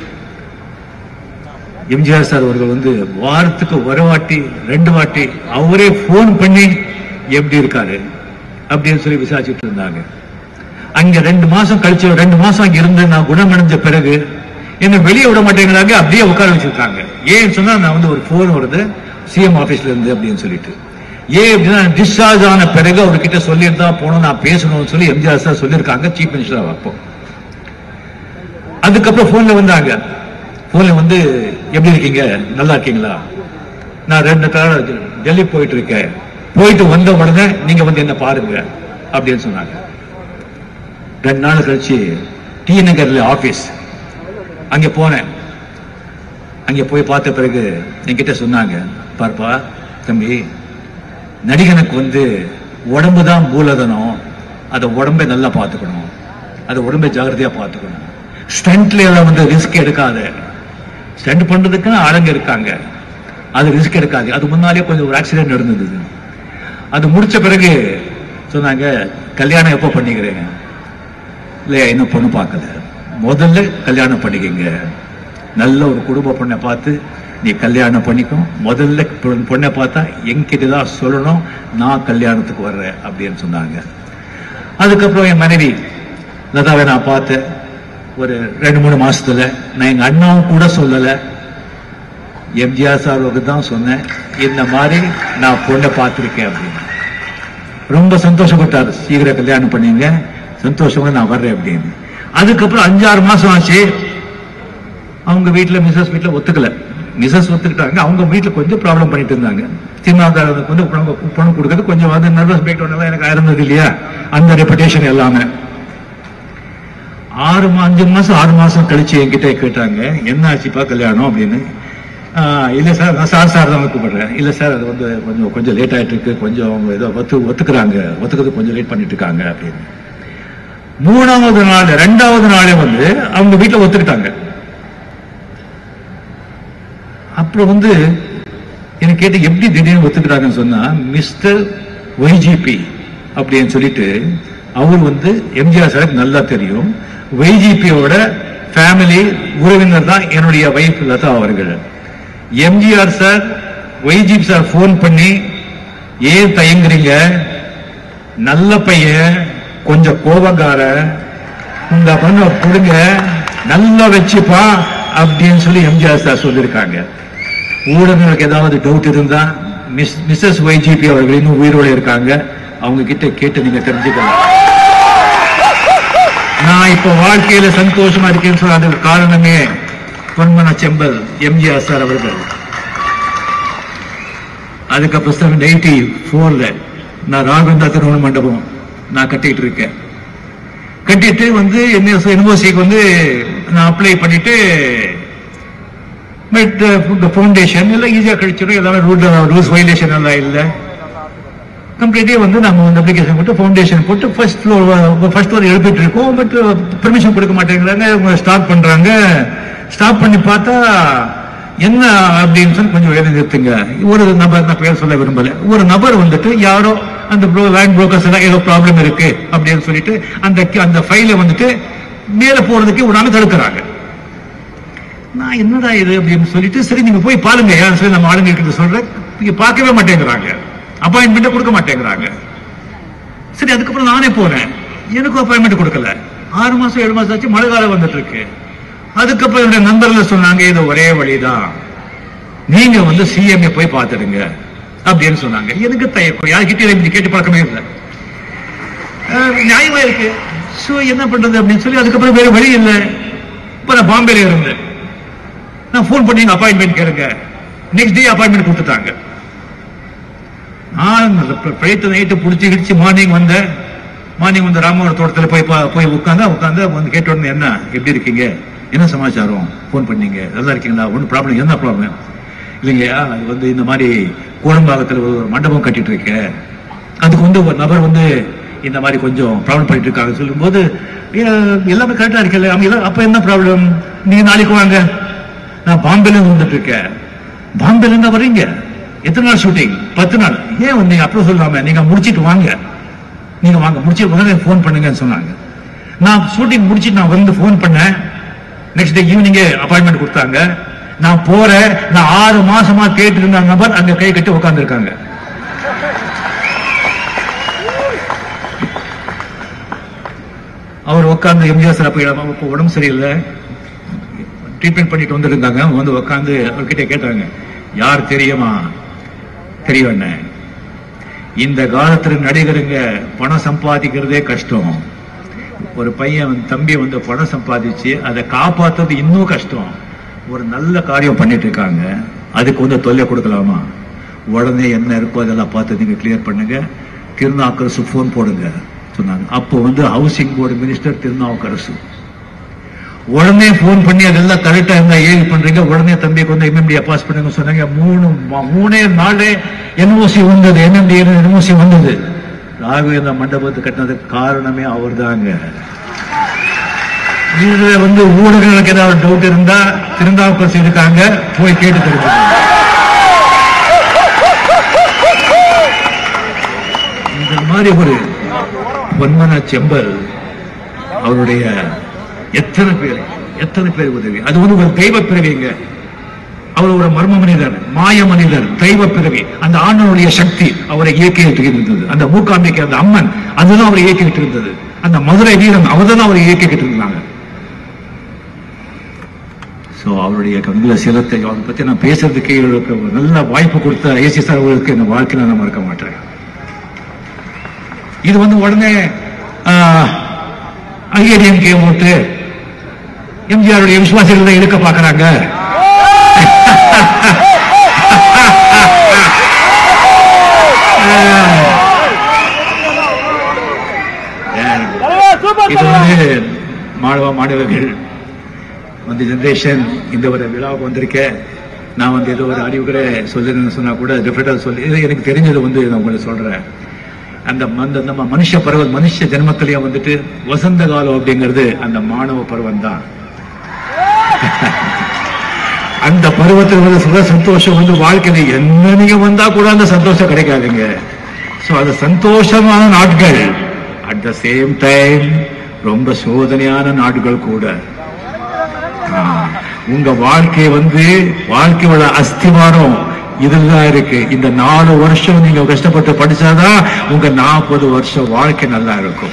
எம்ஜிஆர் சார் அவர்கள் வந்து வாரத்துக்கு ஒரு வாட்டி ரெண்டு வாட்டி அவரே போன் பண்ணி எப்படி இருக்காரு அப்படின்னு சொல்லி விசாரிச்சுட்டு இருந்தாங்க அங்க ரெண்டு மாசம் கழிச்சு ரெண்டு மாசம் அங்க இருந்து நான் குணமடைஞ்ச பிறகு என்ன வெளியே விட மாட்டேங்கிறாங்க அப்படியே உட்கார வச்சிருக்காங்க ஏன்னு சொன்னா நான் வந்து ஒரு போன் வருது சிஎம் ஆபீஸ்ல இருந்து அப்படின்னு சொல்லிட்டு ஏன் அப்படின்னா டிஸ்சார்ஜ் ஆன பிறகு அவர்கிட்ட சொல்லியிருந்தா போனோம் நான் பேசணும்னு சொல்லி எம்ஜிஆர் சார் சொல்லியிருக்காங்க சீஃப் மினிஸ்டர் அப்போ அதுக்கப்புறம் போன்ல வந்தாங்க போன்ல வந்து எப்படி இருக்கீங்க நல்லா இருக்கீங்களா நான் ரெண்டு தடவை டெல்லி போயிட்டு இருக்கேன் போயிட்டு வந்த உடனே நீங்க வந்து என்ன பாருங்க அப்படின்னு சொன்னாங்க ரெண்டு நாள் கழிச்சு டி நகர்ல ஆபீஸ் அங்க போனேன் அங்க போய் பார்த்த பிறகு என்கிட்ட சொன்னாங்க பார்ப்பா தம்பி நடிகனுக்கு வந்து உடம்பு தான் மூலதனம் அதை உடம்பை நல்லா பார்த்துக்கணும் அதை உடம்பை ஜாகிரதையா பார்த்துக்கணும் ஸ்டண்ட்ல எல்லாம் வந்து ரிஸ்க் எடுக்காத ஸ்டண்ட் பண்றதுக்குன்னு ஆளுங்க இருக்காங்க அது ரிஸ்க் எடுக்காது அது முன்னாலே கொஞ்சம் ஒரு ஆக்சிடென்ட் நடந்தது அது முடிச்ச பிறகு சொன்னாங்க கல்யாணம் எப்போ பண்ணிக்கிறீங்க இல்லையா இன்னும் பொண்ணு பார்க்கல முதல்ல கல்யாணம் பண்ணிக்கங்க நல்ல ஒரு குடும்ப பொண்ணை பார்த்து நீ கல்யாணம் பண்ணிக்கும் முதல்ல பொ- பொண்ணை பார்த்தா என்கிட்ட தான் சொல்லணும் நான் கல்யாணத்துக்கு வர்றேன் அப்படின்னு சொன்னாங்க அதுக்கப்புறம் என் மனைவி லதாவை நான் பார்த்தேன் ஒரு ரெண்டு மூணு மாசத்துல நான் எங்க அண்ணாவும் கூட சொல்லல எம்ஜிஆர் சாருக்கு தான் சொன்னேன் இந்த மாதிரி நான் பொண்ணை பார்த்திருக்கேன் அப்படின்னு ரொம்ப சந்தோஷப்பட்டார் சீக்கிரம் கல்யாணம் பண்ணீங்க சந்தோஷமா நான் வர்றேன் அப்படின்னு அதுக்கப்புறம் அஞ்சாறு மாசம் ஆச்சு அவங்க வீட்டுல மிஸ்ஸஸ் வீட்டுல ஒத்துக்கல மிஸ்ஸஸ் ஒத்துக்கிட்டாங்க அவங்க வீட்டுல கொஞ்சம் ப்ராப்ளம் பண்ணிட்டு இருந்தாங்க திருநாவுக்காரருக்கு வந்து பணம் பணம் கொடுக்கறது கொஞ்சம் வந்து நர்வஸ் பிரேக் எல்லாம் எனக்கு இருந்தது இல்லையா அந்த ரெப்புடேஷன் எல்லாமே ஆறு மா- அஞ்சு மாசம் ஆறு மாசம் கழிச்சு என்கிட்ட கேட்டாங்க என்ன ஆச்சுப்பா கல்யாணம் அப்படின்னு ஆஹ் இல்ல சார் நான் சார் சார் தான் கூப்பிடுறேன் இல்ல சார் அது வந்து கொஞ்சம் கொஞ்சம் லேட் ஆயிட்டு இருக்கு கொஞ்சம் அவங்க ஏதோ ஒத்து ஒத்துக்குறாங்க ஒத்துக்கிறது கொஞ்சம் லேட் பண்ணிட்டு இருக்காங்க அப்படின்னு மூணாவது நாள் ரெண்டாவது நாளே வந்து அவங்க வீட்டுல ஒத்துக்கிட்டாங்க அப்புறம் வந்து எனக்கு கேட்டு எப்படி திடீர்னு ஒத்துக்கிறாங்கன்னு சொன்னா மிஸ்டர் ஒய்ஜிபி அப்படின்னு சொல்லிட்டு அவர் வந்து எம்ஜிஆர் சாருக்கு நல்லா தெரியும் ஒய்ஜிபியோட ஃபேமிலி உறவினர் தான் என்னுடைய வைஃப் லதா அவர்கள் MGR sir YGP sir phone பண்ணி ஏன் தயங்குறீங்க நல்ல பையன் கொஞ்சம் கோபக்கார உங்க பண்ண கொடுங்க நல்லா வச்சுப்பா அப்படின்னு சொல்லி எம்ஜிஆர் சார் சொல்லியிருக்காங்க ஊடகங்களுக்கு ஏதாவது டவுட் இருந்தா மிஸ் மிஸ்ஸஸ் ஒய்ஜிபி அவர்கள் இன்னும் உயிரோடு இருக்காங்க அவங்க கிட்ட கேட்டு நீங்க தெரிஞ்சுக்கலாம் நான் இப்ப வாழ்க்கையில சந்தோஷமா இருக்கேன்னு சொல்ல அதுக்கு காரணமே பொன்மன செம்பல் எம்ஜிஆர் சார் அவர்கள் அதுக்கப்புறம் செவன் எயிட்டி ஃபோர்ல நான் ராகவந்தா திருமண மண்டபம் நான் கட்டிட்டு இருக்கேன் கட்டிட்டு வந்து யூனிவர்சிட்டிக்கு வந்து நான் அப்ளை பண்ணிட்டு பட் ஃபவுண்டேஷன் எல்லாம் ஈஸியா கிடைச்சிடும் எல்லாமே ரூல் ரூல்ஸ் வயலேஷன் எல்லாம் இல்லை கம்ப்ளீட்டே வந்து நம்ம வந்து அப்ளிகேஷன் போட்டு ஃபவுண்டேஷன் போட்டு ஃபர்ஸ்ட் ஃப்ளோர் ஃபர்ஸ்ட் ஃப்ளோர் எழுப்பிட்டு இருக்கோம் பட் பெர்மிஷன் கொடுக்க மாட்டேங்கிறாங்க ஸ்டாப் பண்றாங்க ஸ்டாப் பண்ணி பார்த்தா என்ன அப்படின்னு சொல்லி கொஞ்சம் வேலை நிறுத்துங்க ஒரு நபர் நான் பேர் சொல்ல விரும்பல ஒரு நபர் வந்துட்டு யாரோ அந்த லேண்ட் புரோக்கர்ஸ் எல்லாம் ஏதோ ப்ராப்ளம் இருக்கு அப்படின்னு சொல்லிட்டு அந்த அந்த ஃபைலை வந்துட்டு மேல போறதுக்கு விடாம தடுக்கிறாங்க நான் என்னடா இது அப்படின்னு சொல்லிட்டு சரி நீங்க போய் பாருங்க யாரும் சொல்லி நம்ம ஆளுங்க இருக்கிறது சொல்றேன் நீங்க பார்க்கவே மாட்டேங்கிறாங்க அப்பாயின்மெண்ட் கொடுக்க மாட்டேங்கிறாங்க சரி அதுக்கப்புறம் நானே போனேன் எனக்கும் அப்பாயின்மெண்ட் கொடுக்கல ஆறு மாசம் ஏழு மாசம் ஆச்சு மழை காலம் வந்துட்டு இருக்கு அதுக்கப்புறம் என்னுடைய நண்பர்கள் சொன்னாங்க இது ஒரே வழிதான் நீங்க வந்து சிஎம்ஏ போய் பார்த்துடுங்க அப்படின்னு சொன்னாங்க எனக்கு தயக்கம் யார்கிட்ட இப்படி கேட்டு பழக்கமே இல்லை அஹ் நியாயமா இருக்கு சோ என்ன பண்றது அப்படின்னு சொல்லி அதுக்கப்புறம் வேற வழி இல்லை இப்ப நான் பாம்பேல இருந்தேன் நான் ஃபோன் பண்ணி அப்பாயின்மெண்ட் கேளுங்க நெக்ஸ்ட் டே அப்பாயின்மெண்ட் கொடுத்துட்டாங்க நான் பிழைத்த நைட்டு பிடிச்சி கிடிச்சு மார்னிங் வந்தேன் மார்னிங் வந்து ராமோட தோட்டத்தில் போய் பா- போய் உட்காந்து உட்காந்து வந்து கேட்ட உடனே என்ன எப்படி இருக்கீங்க என்ன சமாச்சாரம் ஃபோன் பண்ணீங்க நல்லா இருக்கீங்களா ஒன்றும் ப்ராப்ளம் என்ன ப்ராப்ளம் இல்லைங்கய்யா அது வந்து இந்த மாதிரி கோடம்பாக்கத்தில் ஒரு மண்டபம் கட்டிட்டு இருக்கேன் அதுக்கு வந்து ஒரு நபர் வந்து இந்த மாதிரி கொஞ்சம் ப்ராப்ளம் பண்ணிட்டு இருக்காங்க சொல்லும்போது "ஏ, எல்லாமே கரெக்டா இருக்கல அவங்க எல்லாம் அப்ப என்ன ப்ராப்ளம் நீங்க நாளைக்கு வாங்க நான் பாம்பேல இருந்து வந்துட்டு இருக்கேன் பாம்பேல இருந்தா வர்றீங்க எத்தனை நாள் ஷூட்டிங் பத்து நாள் ஏன் வந்தீங்க அப்புறம் சொல்லாம நீங்க முடிச்சிட்டு வாங்க நீங்க வாங்க முடிச்சிட்டு வாங்க ஃபோன் பண்ணுங்கன்னு சொன்னாங்க நான் ஷூட்டிங் முடிச்சிட்டு நான் வந்து ஃபோன் பண்ணேன் நெக்ஸ்ட் டே ஈவினிங் அப்பாயின்மெண்ட் கொடுத்தாங்க நான் போறேன் நான் ஆறு மாசமா கேட்டு இருந்த நபர் அங்க கை கட்டி உட்கார்ந்திருக்காங்க அவர் உட்கார்ந்து எம்ஜிஆர் சார் அப்ப அப்ப உடம்பு சரியில்லை ட்ரீட்மெண்ட் பண்ணிட்டு வந்திருந்தாங்க அவங்க வந்து உட்காந்து அவர்கிட்ட கேட்டாங்க யார் தெரியுமா தெரியும் என்ன இந்த காலத்துல நடிகருங்க பணம் சம்பாதிக்கிறதே கஷ்டம் ஒரு பையன் வந்து- தம்பி வந்து பணம் சம்பாதிச்சு அதை காப்பாத்துறது இன்னும் கஷ்டம் ஒரு நல்ல காரியம் பண்ணிட்டு இருக்காங்க அதுக்கு வந்து தொல்லை கொடுக்கலாமா உடனே என்ன இருக்கோ அதெல்லாம் பார்த்து நீங்க கிளியர் பண்ணுங்க திருநாவுக்கரசு ஃபோன் போடுங்க சொன்னாங்க அப்போ வந்து ஹவுசிங் போர்டு மினிஸ்டர் திருநாவுக்கரசு உடனே ஃபோன் பண்ணி அதெல்லாம் கரெக்டா இருந்தா ஏவி பண்றீங்க உடனே தம்பிக்கு வந்து எம்எம்டி பாஸ் பண்ணுங்க சொன்னாங்க மூணு ம- மூணே நாளே என்ஓசி வந்தது எம்எம்டி என்ஓசி வந்தது ராகவேந்திர மண்டபத்தை கட்டினதுக்கு காரணமே அவர்தாங்க இதுல வந்து ஊடகங்களுக்கு ஏதாவது டவுட் இருந்தா திருந்தாவுக்கரசு இருக்காங்க போய் கேட்டு தெரிஞ்சுக்கோங்க இந்த மாதிரி ஒரு பொன்மன செம்பல் அவருடைய எத்தனை பேர் எத்தனை பேர் உதவி அது வந்து ஒரு தெய்வ பிறவிங்க அவர் ஒரு மர்ம மனிதர் மாய மனிதர் தெய்வ பிறவி அந்த ஆண்டவனுடைய சக்தி அவரை இயக்கிட்டு இருந்தது அந்த மூக்காம்பிக்கை அந்த அம்மன் அதுதான் அவரை இயக்கிட்டு இருந்தது அந்த மதுரை வீரன் அவர்தான் அவரை இயக்கிட்டு இருந்தாங்க So, ஸோ அவருடைய கண்களை சிலத்தை அவரை பத்தி நான் பேசுறதுக்கு இவருக்கு ஒரு நல்ல வாய்ப்பு கொடுத்த ஏசி சார் அவர்களுக்கு இந்த வாழ்க்கையில நான் மறக்க மாட்டேன் இது வந்து உடனே ஐஏடிஎம்கே ஓட்டு எம்ஜிஆருடைய விசுவாசிகள் தான் இழுக்க பாக்குறாங்க இது வந்து மாணவ மாணவர்கள் வந்து ஜென்ரேஷன் இந்த ஒரு விழாவுக்கு வந்திருக்க நான் வந்து ஏதோ ஒரு அறிவுரை சொல்லுன்னு சொன்னா கூட டிஃபரெண்டா சொல்லி இது எனக்கு தெரிஞ்சது வந்து நான் உங்களுக்கு சொல்றேன் அந்த அந்த நம்ம மனுஷ பருவம் மனுஷ ஜென்மத்திலேயே வந்துட்டு வசந்த காலம் அப்படிங்கிறது அந்த மாணவ பருவம் தான் அந்த பருவத்தில் வந்து சுக சந்தோஷம் வந்து வாழ்க்கையில என்ன நீங்க வந்தா கூட அந்த சந்தோஷம் கிடைக்காதுங்க சோ அது சந்தோஷமான நாட்கள் அட் த சேம் டைம் ரொம்ப சோதனையான நாட்கள் கூட ஆ, உங்க வாழ்க்கை வந்து வாழ்க்கையோட அஸ்திவாரம் இதுதான் இருக்கு இந்த நாலு வருஷம் நீங்க கஷ்டப்பட்டு படிச்சாதான் உங்க நாற்பது வருஷம் வாழ்க்கை நல்லா இருக்கும்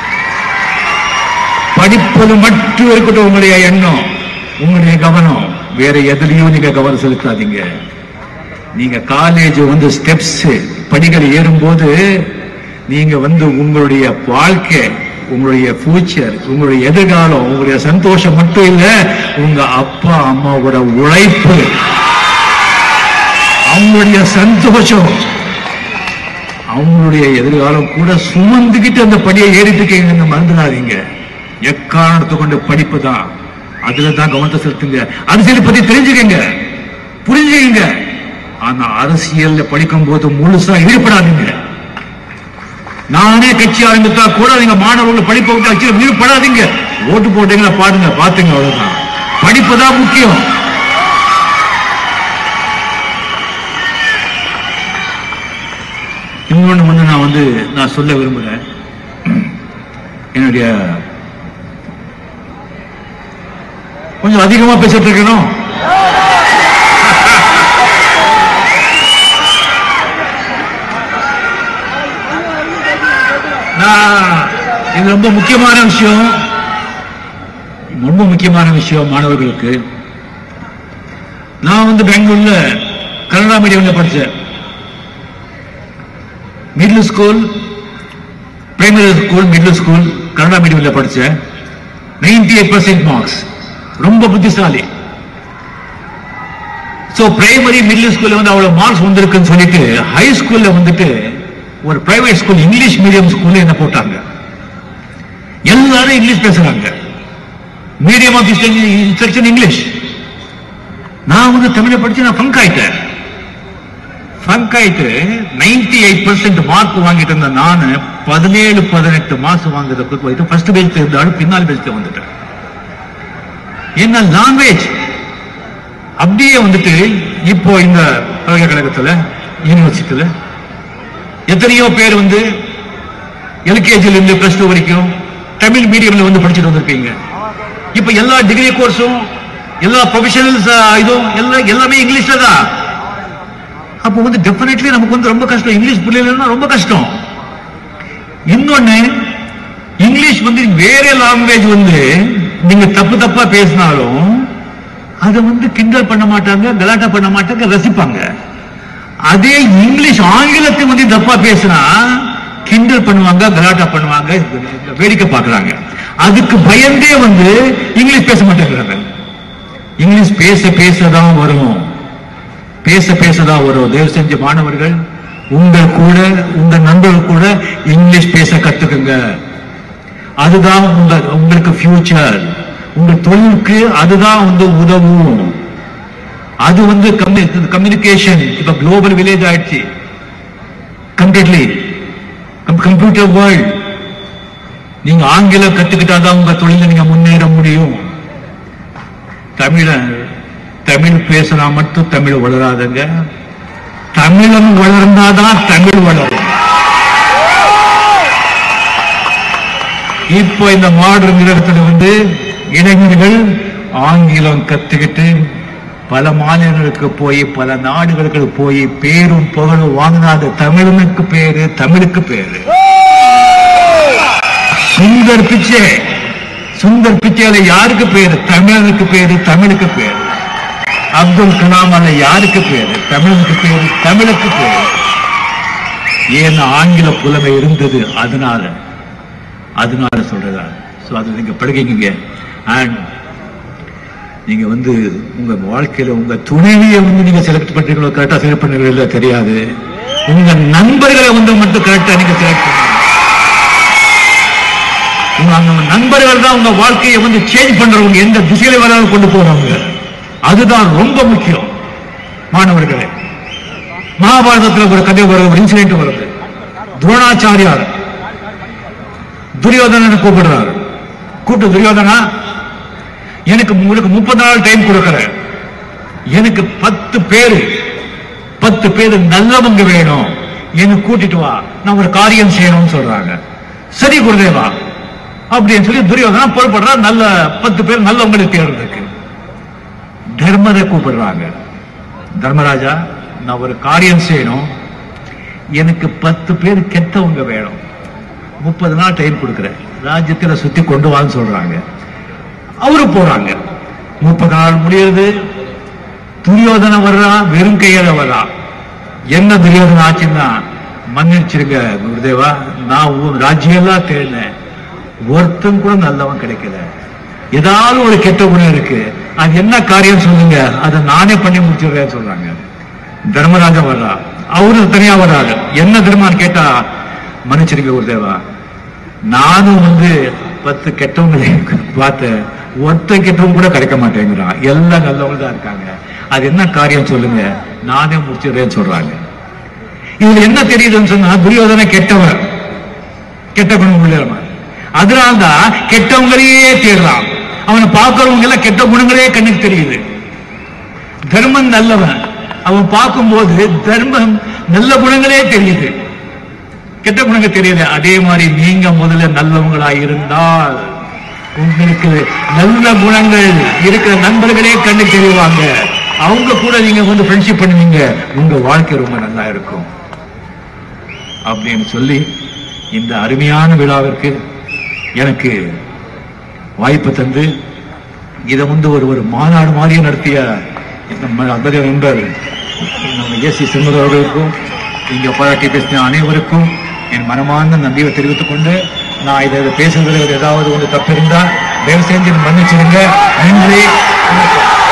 படிப்பது மட்டும் இருக்கட்டும் உங்களுடைய எண்ணம் உங்களுடைய கவனம் வேற எதுலயும் நீங்க கவனம் செலுத்தாதீங்க நீங்க காலேஜ் வந்து ஸ்டெப்ஸ் படிகள் ஏறும்போது நீங்க வந்து உங்களுடைய வாழ்க்கை உங்களுடைய ஃபியூச்சர் உங்களுடைய எதிர்காலம் உங்களுடைய சந்தோஷம் மட்டும் இல்ல உங்க அப்பா அம்மாவோட உழைப்பு அவங்களுடைய சந்தோஷம் அவங்களுடைய எதிர்காலம் கூட சுமந்துக்கிட்டு அந்த படியை ஏறிட்டு இருக்கீங்கன்னு மறந்துடாதீங்க எக்காரணத்தை கொண்டு படிப்பு தான் அதுல தான் கவனத்தை செலுத்துங்க அரசியலை பத்தி தெரிஞ்சுக்கங்க புரிஞ்சுக்கங்க ஆனா அரசியல்ல படிக்கும் போது முழுசா ஈடுபடாதீங்க நானே கட்சி ஆரம்பித்தா கூட நீங்க மாணவர்கள் படிப்பை விட்டு கட்சியில் ஈடுபடாதீங்க ஓட்டு போட்டீங்களா பாருங்க பாத்துங்க அவ்வளவுதான் படிப்பு தான் முக்கியம் இன்னொன்னு வந்து நான் வந்து நான் சொல்ல விரும்புறேன் என்னுடைய கொஞ்சம் அதிகமா பேசிட்டு இருக்கணும் நான் இது ரொம்ப முக்கியமான விஷயம் ரொம்ப முக்கியமான விஷயம் மாணவர்களுக்கு நான் வந்து பெங்களூர்ல கன்னடா மீடியம்ல படிச்சேன் middle school primary school middle school Kannada மீடியம்ல படிச்சேன் நைன்டி எயிட் பர்சன்ட் மார்க்ஸ் ரொம்ப புத்திசாலி சோ பிரைமரி மிடில் ஸ்கூல்ல வந்து அவ்வளவு மார்க்ஸ் வந்திருக்குன்னு சொல்லிட்டு ஹை ஸ்கூல்ல வந்துட்டு ஒரு பிரைவேட் ஸ்கூல் இங்கிலீஷ் மீடியம் ஸ்கூல்ல என்ன போட்டாங்க எல்லாரும் இங்கிலீஷ் பேசுறாங்க மீடியம் ஆஃப் இன்ஸ்ட்ரக்ஷன் இங்கிலீஷ் நான் வந்து தமிழை படிச்சு நான் ஃபங்க் ஆயிட்டேன் ஃபங்க் ஆயிட்டு நைன்டி எயிட் பர்சன்ட் மார்க் வாங்கிட்டு இருந்த நானு பதினேழு பதினெட்டு மாசம் வாங்குறதுக்கு போயிட்டு ஃபர்ஸ்ட் பெஞ்ச் இருந்தாலும் பின்னால் பெஞ்ச் வந்துட்டேன் என்ன லாங்குவேஜ் அப்படியே வந்துட்டு இப்போ இந்த பல்கலைக்கழகத்துல யூனிவர்சிட்டியில எத்தனையோ பேர் வந்து எல்கேஜில இருந்து பிளஸ் டூ வரைக்கும் தமிழ் மீடியம்ல வந்து படிச்சுட்டு வந்திருப்பீங்க இப்ப எல்லா டிகிரி கோர்ஸும் எல்லா ப்ரொஃபஷனல்ஸ் இதுவும் எல்லாம் எல்லாமே இங்கிலீஷ்ல தான் அப்போ வந்து டெஃபினெட்லி நமக்கு வந்து ரொம்ப கஷ்டம் இங்கிலீஷ் புரியலன்னா ரொம்ப கஷ்டம் இன்னொன்னு இங்கிலீஷ் வந்து வேற லாங்குவேஜ் வந்து நீங்க தப்பு தப்பா பேசினாலும் அதை வந்து கிண்டல் பண்ண மாட்டாங்க கலாட்டா பண்ண மாட்டாங்க ரசிப்பாங்க அதே இங்கிலீஷ் ஆங்கிலத்தை வந்து தப்பா பேசினா கிண்டல் பண்ணுவாங்க கலாட்டா பண்ணுவாங்க வேடிக்கை பார்க்கறாங்க அதுக்கு பயந்தே வந்து இங்கிலீஷ் பேச மாட்டேங்கிறாங்க இங்கிலீஷ் பேச பேசதான் வரும் பேச பேசதான் வரும் தயவு செஞ்ச மாணவர்கள் உங்கள் கூட உங்க நண்பர்கள் கூட இங்கிலீஷ் பேச கத்துக்குங்க அதுதான் உங்க உங்களுக்கு ஃபியூச்சர் உங்க தொழிலுக்கு அதுதான் வந்து உதவும் அது வந்து கம்யூனிகேஷன் இப்ப குளோபல் வில்லேஜ் ஆயிடுச்சு கம்ப்ளீட்லி கம்ப்யூட்டர் வேர்ல்ட் நீங்க ஆங்கிலம் கத்துக்கிட்டாதான் உங்க தொழில நீங்க முன்னேற முடியும் தமிழ தமிழ் பேசினா மட்டும் தமிழ் வளராதுங்க தமிழன் வளர்ந்தாதான் தமிழ் வளரும் இப்போ இந்த மாடர்ன் உலகத்துல வந்து இளைஞர்கள் ஆங்கிலம் கத்துக்கிட்டு பல மாநிலங்களுக்கு போய் பல நாடுகளுக்கு போய் பேரும் புகழும் வாங்கினாத தமிழனுக்கு பேரு தமிழுக்கு பேரு சுந்தர் பிச்சை சுந்தர் பிச்சையில யாருக்கு பேரு தமிழனுக்கு பேரு தமிழுக்கு பேரு அப்துல் கலாம் அல்ல யாருக்கு பேரு தமிழுக்கு பேரு தமிழுக்கு பேரு ஏன் ஆங்கில புலமை இருந்தது அதனால அதனால சொல்றதா சோ அது நீங்க படிக்கீங்க அண்ட் நீங்க வந்து உங்க வாழ்க்கையில உங்க துணைவியை வந்து நீங்க செலக்ட் பண்றீங்களோ கரெக்டா செலக்ட் பண்றீங்களோ தெரியாது உங்க நண்பர்களை வந்து மட்டும் கரெக்டா நீங்க செலக்ட் பண்ணுங்க உங்க அந்த நண்பர்கள் தான் உங்க வாழ்க்கையை வந்து சேஞ்ச் பண்றவங்க எந்த திசையில வராலும் கொண்டு போறாங்க அதுதான் ரொம்ப முக்கியம் மாணவர்களே மகாபாரதத்தில் ஒரு கதை வருது ஒரு இன்சிடென்ட் வருது துரோணாச்சாரியார் துரியோதனனை கூப்பிடுறாரு கூப்பிட்டு துரியோதனா எனக்கு உங்களுக்கு முப்பது நாள் டைம் கொடுக்கறேன் எனக்கு பத்து பேரு பத்து பேரு நல்லவங்க வேணும் என்ன கூட்டிட்டு வா நான் ஒரு காரியம் செய்யணும்னு சொல்றாங்க சரி குருதேவா அப்படின்னு சொல்லி துரியோதனா புறப்படுறா நல்ல பத்து பேர் நல்லவங்களை தேர்றதுக்கு தர்மரை கூப்பிடுறாங்க தர்மராஜா நான் ஒரு காரியம் செய்யணும் எனக்கு பத்து பேர் கெட்டவங்க வேணும் முப்பது நாள் டைம் கொடுக்குறேன் ராஜ்யத்துல சுத்தி கொண்டு வான்னு சொல்றாங்க அவரு போறாங்க முப்பது நாள் முடியுது துரியோதனை வர்றா வெறும் கையில வர்றா என்ன துரியோதனை ஆச்சுன்னா மன்னிச்சிருங்க குருதேவா நான் உன் ராஜ்யம்லாம் தேடினேன் ஒருத்தன் கூட நல்லவன் கிடைக்கல ஏதாவது ஒரு கெட்ட குணம் இருக்கு அது என்ன காரியம் சொல்லுங்க அதை நானே பண்ணி முடிச்சிடுறேன்னு சொல்றாங்க தர்மராஜா வர்றா அவரு தனியா வர்றாரு என்ன தர்மான்னு கேட்டா மன்னிச்சிருங்க குருதேவா நானும் வந்து பத்து கெட்டவங்களை பார்த்தேன் ஒருத்த கெட்டவங்க கூட கிடைக்க மாட்டேங்கிறான் எல்லாம் நல்லவங்க தான் இருக்காங்க அது என்ன காரியம் சொல்லுங்க நானே முடிச்சிடுறேன்னு சொல்றாங்க இதுல என்ன தெரியுதுன்னு சொன்னா துரியோதனை கெட்டவன் கெட்ட குணம் உள்ளவன் அதனால்தான் கெட்டவங்களையே தேடுறான் அவனை பார்க்கறவங்க எல்லாம் கெட்ட குணங்களே கண்ணுக்கு தெரியுது தர்மன் நல்லவன் அவன் பார்க்கும்போது தர்மம் நல்ல குணங்களே தெரியுது கெட்ட குணங்கள் தெரியல அதே மாதிரி நீங்க முதல்ல நல்லவங்களா இருந்தால் உங்களுக்கு நல்ல குணங்கள் இருக்கிற நண்பர்களே கண்ணு தெரிவாங்க அவங்க கூட நீங்க வந்து ஃப்ரெண்ட்ஷிப் பண்ணுவீங்க உங்க வாழ்க்கை ரொம்ப நல்லா இருக்கும் அப்படின்னு சொல்லி இந்த அருமையான விழாவிற்கு எனக்கு வாய்ப்பு தந்து இதை வந்து ஒரு ஒரு மாநாடு மாதிரியே நடத்திய நம்ம அபக நண்பர் நம்ம ஏசி செல்வதர் அவர்களுக்கும் இங்க பாராட்டி பேசின அனைவருக்கும் என் மனமார்ந்த நன்றியை தெரிவித்துக் கொண்டு நான் இதை இதை பேசுறதுல ஏதாவது ஒன்று தப்பு இருந்தா தயவு செஞ்சு மன்னிச்சிருங்க நன்றி வணக்கம்.